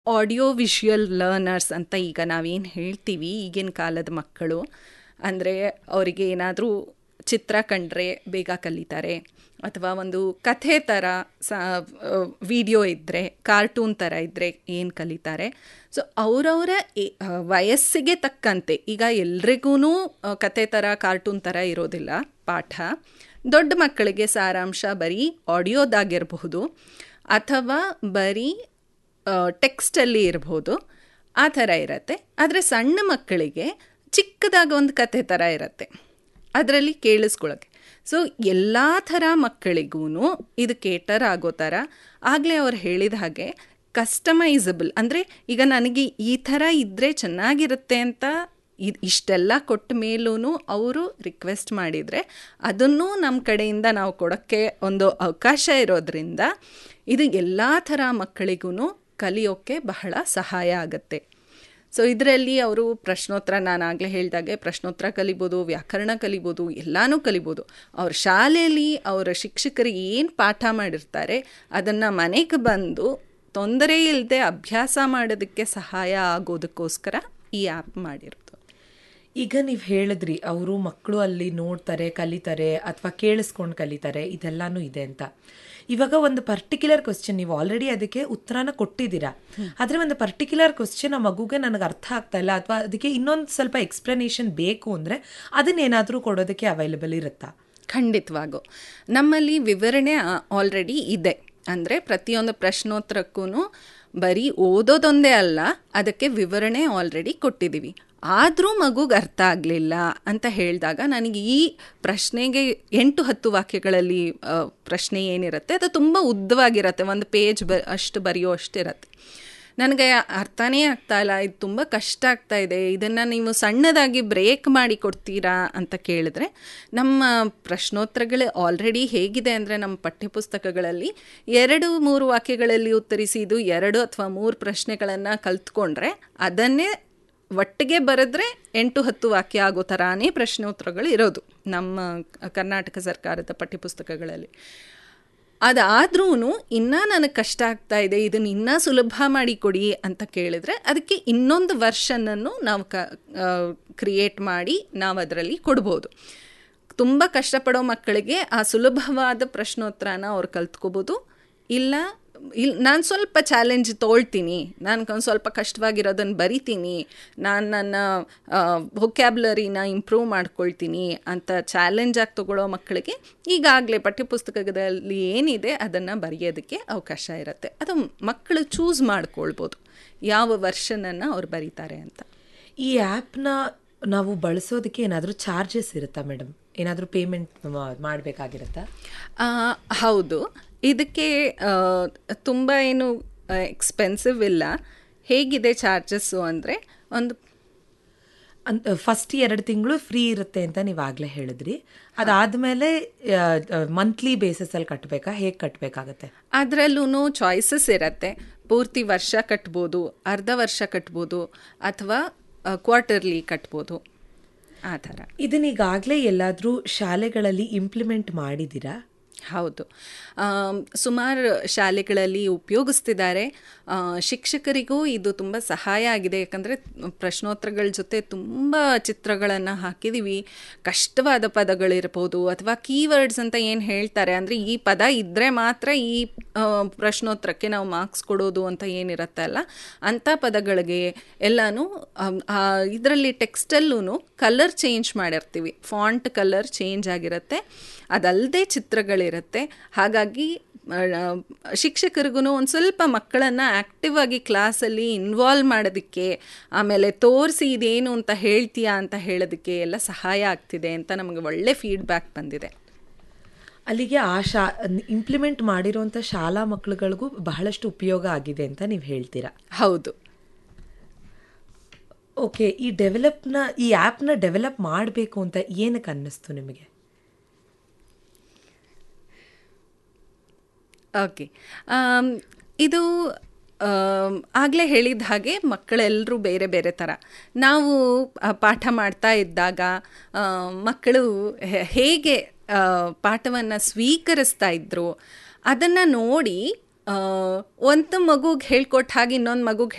audio visual learners ಅಂತ ಈಗ ನಾವೇನು ಹೇಳ್ತೀವಿ ಈಗಿನ ಕಾಲದ ಮಕ್ಕಳು ಅಂದರೆ ಅವರಿಗೆ ಏನಾದರೂ ಚಿತ್ರ ಕಂಡ್ರೆ ಬೇಗ ಕಲಿತಾರೆ ಅಥವಾ ಒಂದು ಕಥೆ ಥರ ಸ ವಿಡಿಯೋ ಇದ್ದರೆ ಕಾರ್ಟೂನ್ ಥರ ಇದ್ದರೆ ಏನು ಕಲಿತಾರೆ ಸೊ ಅವರವರ ವಯಸ್ಸಿಗೆ ತಕ್ಕಂತೆ ಈಗ ಎಲ್ರಿಗೂ ಕಥೆ ಥರ ಕಾರ್ಟೂನ್ ಥರ ಇರೋದಿಲ್ಲ ಪಾಠ ದೊಡ್ಡ ಮಕ್ಕಳಿಗೆ ಸಾರಾಂಶ ಬರೀ ಆಡಿಯೋದಾಗಿರಬಹುದು ಅಥವಾ ಬರೀ ಟೆಕ್ಸ್ಟಲ್ಲಿ ಇರ್ಬೋದು ಆ ಥರ ಇರತ್ತೆ ಆದರೆ ಸಣ್ಣ ಮಕ್ಕಳಿಗೆ ಚಿಕ್ಕದಾಗ ಒಂದು ಕಥೆ ಥರ ಇರತ್ತೆ ಅದರಲ್ಲಿ ಕೇಳಿಸ್ಕೊಳ್ಳೋಕ್ಕೆ ಸೊ ಎಲ್ಲ ಥರ ಮಕ್ಕಳಿಗೂ ಇದು ಕೇಟರ್ ಆಗೋ ಥರ ಆಗಲೇ ಅವ್ರು ಹೇಳಿದ ಹಾಗೆ ಕಸ್ಟಮೈಸಬಲ್ ಅಂದರೆ ಈಗ ನನಗೆ ಈ ಥರ ಇದ್ದರೆ ಚೆನ್ನಾಗಿರುತ್ತೆ ಅಂತ ಇದು ಇಷ್ಟೆಲ್ಲ ಕೊಟ್ಟ ಮೇಲೂ ಅವರು ರಿಕ್ವೆಸ್ಟ್ ಮಾಡಿದರೆ ಅದನ್ನು ನಮ್ಮ ಕಡೆಯಿಂದ ನಾವು ಕೊಡೋಕ್ಕೆ ಒಂದು ಅವಕಾಶ ಇರೋದ್ರಿಂದ ಇದು ಎಲ್ಲ ಥರ ಮಕ್ಕಳಿಗೂ ಕಲಿಯೋಕ್ಕೆ ಬಹಳ ಸಹಾಯ ಆಗುತ್ತೆ ಸೊ ಇದರಲ್ಲಿ ಅವರು ಪ್ರಶ್ನೋತ್ತರ ನಾನು ಆಗಲೇ ಹೇಳಿದಾಗೆ ಪ್ರಶ್ನೋತ್ತರ ಕಲಿಬೋದು ವ್ಯಾಕರಣ ಕಲಿಬೋದು ಎಲ್ಲನೂ ಕಲಿಬೋದು ಅವ್ರ ಶಾಲೆಯಲ್ಲಿ ಅವರ ಶಿಕ್ಷಕರು ಏನು ಪಾಠ ಮಾಡಿರ್ತಾರೆ ಅದನ್ನು ಮನೆಗೆ ಬಂದು ತೊಂದರೆ ಇಲ್ಲದೆ ಅಭ್ಯಾಸ ಮಾಡೋದಕ್ಕೆ ಸಹಾಯ ಆಗೋದಕ್ಕೋಸ್ಕರ ಈ ಆ್ಯಪ್ ಮಾಡಿರೋದು ಈಗ ನೀವು ಹೇಳಿದ್ರಿ ಅವರು ಮಕ್ಕಳು ಅಲ್ಲಿ ನೋಡ್ತಾರೆ ಕಲಿತಾರೆ ಅಥವಾ ಕೇಳಿಸ್ಕೊಂಡು ಕಲಿತಾರೆ ಇದೆಲ್ಲಾನು ಇದೆ ಅಂತ ಇವಾಗ ಒಂದು ಪರ್ಟಿಕ್ಯುಲರ್ ಕ್ವಶನ್ ನೀವು ಆಲ್ರೆಡಿ ಅದಕ್ಕೆ ಉತ್ತರನ ಕೊಟ್ಟಿದ್ದೀರಾ ಆದರೆ ಒಂದು ಪರ್ಟಿಕ್ಯುಲರ್ ಕ್ವಶನ್ ಆ ಮಗುಗೆ ನನಗೆ ಅರ್ಥ ಆಗ್ತಾ ಇಲ್ಲ ಅಥವಾ ಅದಕ್ಕೆ ಇನ್ನೊಂದು ಸ್ವಲ್ಪ ಎಕ್ಸ್ಪ್ಲನೇಷನ್ ಬೇಕು ಅಂದರೆ ಅದನ್ನೇನಾದರೂ ಕೊಡೋದಕ್ಕೆ ಅವೈಲೇಬಲ್ ಇರುತ್ತಾ ಖಂಡಿತವಾಗೂ ನಮ್ಮಲ್ಲಿ ವಿವರಣೆ ಆಲ್ರೆಡಿ ಇದೆ ಅಂದರೆ ಪ್ರತಿಯೊಂದು ಪ್ರಶ್ನೋತ್ತರಕ್ಕೂ ಬರೀ ಓದೋದೊಂದೇ ಅಲ್ಲ ಅದಕ್ಕೆ ವಿವರಣೆ ಆಲ್ರೆಡಿ ಕೊಟ್ಟಿದ್ದೀವಿ ಆದರೂ ಮಗುಗೆ ಅರ್ಥ ಆಗಲಿಲ್ಲ ಅಂತ ಹೇಳಿದಾಗ ನನಗೆ ಈ ಪ್ರಶ್ನೆಗೆ ಎಂಟು ಹತ್ತು ವಾಕ್ಯಗಳಲ್ಲಿ ಪ್ರಶ್ನೆ ಏನಿರುತ್ತೆ ಅದು ತುಂಬ ಉದ್ದವಾಗಿರುತ್ತೆ ಒಂದು ಪೇಜ್ ಬ ಅಷ್ಟು ಬರೆಯೋ ಅಷ್ಟಿರತ್ತೆ ನನಗೆ ಅರ್ಥನೇ ಆಗ್ತಾ ಇಲ್ಲ ಇದು ತುಂಬ ಕಷ್ಟ ಆಗ್ತಾ ಇದೆ ಇದನ್ನು ನೀವು ಸಣ್ಣದಾಗಿ ಬ್ರೇಕ್ ಮಾಡಿ ಕೊಡ್ತೀರಾ ಅಂತ ಕೇಳಿದ್ರೆ ನಮ್ಮ ಪ್ರಶ್ನೋತ್ತರಗಳು ಆಲ್ರೆಡಿ ಹೇಗಿದೆ ಅಂದರೆ ನಮ್ಮ ಪಠ್ಯಪುಸ್ತಕಗಳಲ್ಲಿ ಎರಡು ಮೂರು ವಾಕ್ಯಗಳಲ್ಲಿ ಉತ್ತರಿಸಿ ಇದು ಎರಡು ಅಥವಾ ಮೂರು ಪ್ರಶ್ನೆಗಳನ್ನು ಕಲ್ತ್ಕೊಂಡ್ರೆ ಅದನ್ನೇ ಒಟ್ಟಿಗೆ ಬರೆದ್ರೆ ಎಂಟು ಹತ್ತು ವಾಕ್ಯ ಆಗೋ ಥರಾನೇ ಪ್ರಶ್ನೋತ್ತರಗಳು ಇರೋದು ನಮ್ಮ ಕರ್ನಾಟಕ ಸರ್ಕಾರದ ಪಠ್ಯಪುಸ್ತಕಗಳಲ್ಲಿ ಅದಾದ್ರೂ ಇನ್ನೂ ನನಗೆ ಕಷ್ಟ ಆಗ್ತಾ ಇದೆ ಇದನ್ನು ಇನ್ನೂ ಸುಲಭ ಮಾಡಿ ಕೊಡಿ ಅಂತ ಕೇಳಿದ್ರೆ ಅದಕ್ಕೆ ಇನ್ನೊಂದು ವರ್ಷನನ್ನು ನಾವು ಕ ಕ್ರಿಯೇಟ್ ಮಾಡಿ ನಾವು ಅದರಲ್ಲಿ ಕೊಡ್ಬೋದು ತುಂಬ ಕಷ್ಟಪಡೋ ಮಕ್ಕಳಿಗೆ ಆ ಸುಲಭವಾದ ಪ್ರಶ್ನೋತ್ತರನ ಅವ್ರು ಕಲ್ತ್ಕೋಬೋದು ಇಲ್ಲ ಇಲ್ಲಿ ನಾನು ಸ್ವಲ್ಪ ಚಾಲೆಂಜ್ ತೊಗೊಳ್ತೀನಿ ನಾನು ಒಂದು ಸ್ವಲ್ಪ ಕಷ್ಟವಾಗಿರೋದನ್ನು ಬರಿತೀನಿ ನಾನು ನನ್ನ ವೊಕ್ಯಾಬ್ಲರಿನ ಇಂಪ್ರೂವ್ ಮಾಡ್ಕೊಳ್ತೀನಿ ಅಂತ ಚಾಲೆಂಜಾಗಿ ತೊಗೊಳ್ಳೋ ಮಕ್ಕಳಿಗೆ ಈಗಾಗಲೇ ಪಠ್ಯಪುಸ್ತಕದಲ್ಲಿ ಏನಿದೆ ಅದನ್ನು ಬರೆಯೋದಕ್ಕೆ ಅವಕಾಶ ಇರುತ್ತೆ ಅದು ಮಕ್ಕಳು ಚೂಸ್ ಮಾಡ್ಕೊಳ್ಬೋದು ಯಾವ ವರ್ಷನನ್ನು ಅವ್ರು ಬರೀತಾರೆ ಅಂತ ಈ ಆ್ಯಪ್ನ ನಾವು ಬಳಸೋದಕ್ಕೆ ಏನಾದರೂ ಚಾರ್ಜಸ್ ಇರುತ್ತಾ ಮೇಡಮ್ ಏನಾದರೂ ಪೇಮೆಂಟ್ ಮಾಡಬೇಕಾಗಿರುತ್ತಾ ಹೌದು ಇದಕ್ಕೆ ತುಂಬ ಏನು ಎಕ್ಸ್ಪೆನ್ಸಿವ್ ಇಲ್ಲ ಹೇಗಿದೆ ಚಾರ್ಜಸ್ಸು ಅಂದರೆ ಒಂದು ಅಂತ ಫಸ್ಟ್ ಎರಡು ತಿಂಗಳು ಫ್ರೀ ಇರುತ್ತೆ ಅಂತ ನೀವು ಆಗಲೇ ಹೇಳಿದ್ರಿ ಅದಾದಮೇಲೆ ಮಂತ್ಲಿ ಬೇಸಿಸಲ್ಲಿ ಕಟ್ಟಬೇಕಾ ಹೇಗೆ ಕಟ್ಟಬೇಕಾಗತ್ತೆ ಅದರಲ್ಲೂ ಚಾಯ್ಸಸ್ ಇರತ್ತೆ ಪೂರ್ತಿ ವರ್ಷ ಕಟ್ಬೋದು ಅರ್ಧ ವರ್ಷ ಕಟ್ಬೋದು ಅಥವಾ ಕ್ವಾರ್ಟರ್ಲಿ ಕಟ್ಬೋದು ಆ ಥರ ಇದನ್ನೀಗಾಗಲೇ ಎಲ್ಲಾದರೂ ಶಾಲೆಗಳಲ್ಲಿ ಇಂಪ್ಲಿಮೆಂಟ್ ಮಾಡಿದ್ದೀರಾ ಹೌದು ಸುಮಾರು ಶಾಲೆಗಳಲ್ಲಿ ಉಪಯೋಗಿಸ್ತಿದ್ದಾರೆ ಶಿಕ್ಷಕರಿಗೂ ಇದು ತುಂಬ ಸಹಾಯ ಆಗಿದೆ ಯಾಕಂದರೆ ಪ್ರಶ್ನೋತ್ತರಗಳ ಜೊತೆ ತುಂಬ ಚಿತ್ರಗಳನ್ನು ಹಾಕಿದ್ದೀವಿ ಕಷ್ಟವಾದ ಪದಗಳಿರ್ಬೋದು ಅಥವಾ ಕೀವರ್ಡ್ಸ್ ಅಂತ ಏನು ಹೇಳ್ತಾರೆ ಅಂದರೆ ಈ ಪದ ಇದ್ದರೆ ಮಾತ್ರ ಈ ಪ್ರಶ್ನೋತ್ತರಕ್ಕೆ ನಾವು ಮಾರ್ಕ್ಸ್ ಕೊಡೋದು ಅಂತ ಏನಿರುತ್ತಲ್ಲ ಅಂಥ ಪದಗಳಿಗೆ ಎಲ್ಲನೂ ಇದರಲ್ಲಿ ಟೆಕ್ಸ್ಟಲ್ಲೂ ಕಲರ್ ಚೇಂಜ್ ಮಾಡಿರ್ತೀವಿ ಫಾಂಟ್ ಕಲರ್ ಚೇಂಜ್ ಆಗಿರುತ್ತೆ ಅದಲ್ಲದೆ ಚಿತ್ರಗಳಿರುತ್ತೆ ಹಾಗಾಗಿ ಶಿಕ್ಷಕರಿಗೂ ಒಂದು ಸ್ವಲ್ಪ ಮಕ್ಕಳನ್ನು ಆ್ಯಕ್ಟಿವ್ ಆಗಿ ಕ್ಲಾಸಲ್ಲಿ ಇನ್ವಾಲ್ವ್ ಮಾಡೋದಕ್ಕೆ ಆಮೇಲೆ ತೋರಿಸಿ ಇದೇನು ಅಂತ ಹೇಳ್ತೀಯಾ ಅಂತ ಹೇಳೋದಕ್ಕೆ ಎಲ್ಲ ಸಹಾಯ ಆಗ್ತಿದೆ ಅಂತ ನಮಗೆ ಒಳ್ಳೆ ಫೀಡ್ಬ್ಯಾಕ್ ಬಂದಿದೆ ಅಲ್ಲಿಗೆ ಆ ಶಾ ಇಂಪ್ಲಿಮೆಂಟ್ ಮಾಡಿರೋಂಥ ಶಾಲಾ ಮಕ್ಕಳುಗಳಿಗೂ ಬಹಳಷ್ಟು ಉಪಯೋಗ ಆಗಿದೆ ಅಂತ ನೀವು ಹೇಳ್ತೀರಾ ಹೌದು ಓಕೆ ಈ ಡೆವಲಪ್ನ ಈ ಆ್ಯಪ್ನ ಡೆವಲಪ್ ಮಾಡಬೇಕು ಅಂತ ಏನಕ್ಕೆ ಅನ್ನಿಸ್ತು ನಿಮಗೆ ಓಕೆ ಇದು ಆಗಲೇ ಹೇಳಿದ ಹಾಗೆ ಮಕ್ಕಳೆಲ್ಲರೂ ಬೇರೆ ಬೇರೆ ಥರ ನಾವು ಪಾಠ ಮಾಡ್ತಾ ಇದ್ದಾಗ ಮಕ್ಕಳು ಹೇಗೆ ಪಾಠವನ್ನು ಸ್ವೀಕರಿಸ್ತಾ ಇದ್ರು ಅದನ್ನು ನೋಡಿ ಒಂದು ಮಗುಗೆ ಹೇಳ್ಕೊಟ್ಟ ಹಾಗೆ ಇನ್ನೊಂದು ಮಗುಗೆ